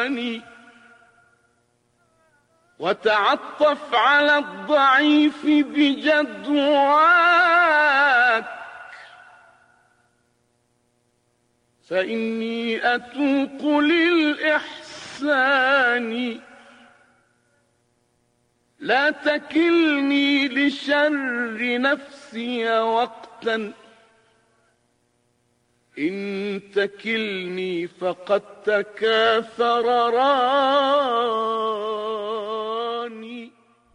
وتعطف على الضعيف بجدواك فإني أتوق للإحسان لا تكلني لشر نفسي وقتا إن تكلني فقد تكاثر راني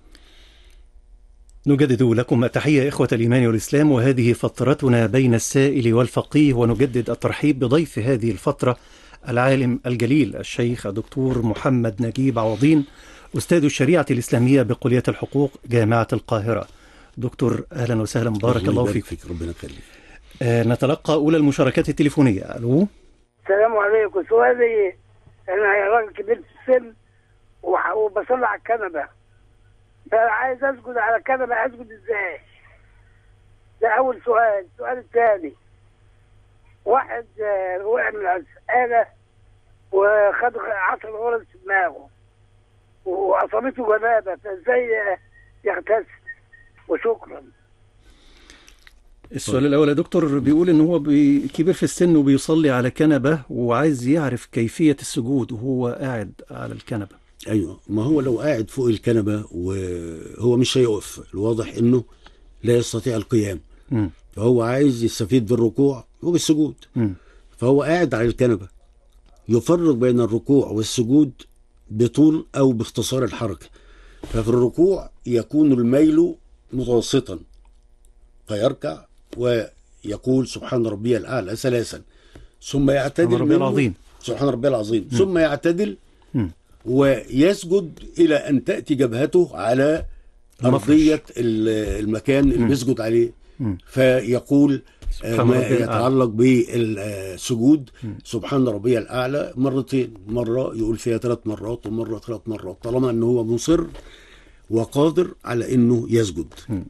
نجدد لكم التحية إخوة الإيمان والإسلام وهذه فترتنا بين السائل والفقيه ونجدد الترحيب بضيف هذه الفترة العالم الجليل الشيخ الدكتور محمد نجيب عوضين أستاذ الشريعة الإسلامية بكلية الحقوق جامعة القاهرة دكتور أهلا وسهلا بارك الله فيك فيك ربنا يخليك آه نتلقى أولى المشاركات التليفونية ألو السلام عليكم سؤالي انا راجل كبير في السن وح- وبصلي على الكنبه فعايز اسجد على الكنبه اسجد ازاي؟ ده اول سؤال السؤال الثاني واحد آه، وقع من السقاله وخد عصر غرز في دماغه واصابته جنابه فازاي آه، يغتسل وشكرا السؤال الأول يا دكتور بيقول إن هو بي- كبير في السن وبيصلي على كنبة وعايز يعرف كيفية السجود وهو قاعد على الكنبة ايوه ما هو لو قاعد فوق الكنبه وهو مش هيقف الواضح انه لا يستطيع القيام مم. فهو عايز يستفيد بالركوع وبالسجود مم. فهو قاعد على الكنبه يفرق بين الركوع والسجود بطول او باختصار الحركه ففي الركوع يكون الميل متوسطا فيركع ويقول سبحان ربي الاعلى ثلاثا ثم يعتدل سبحان ربي منه- العظيم. سبحان ربي العظيم ثم يعتدل مم. ويسجد الى ان تاتي جبهته على المفرش. ارضيه ال- المكان اللي بيسجد عليه مم. فيقول آه، سبحان ما ربي الأعلى. يتعلق بالسجود سبحان ربي الاعلى مرتين مره يقول فيها ثلاث مرات ومره ثلاث مرات طالما انه هو مصر وقادر على انه يسجد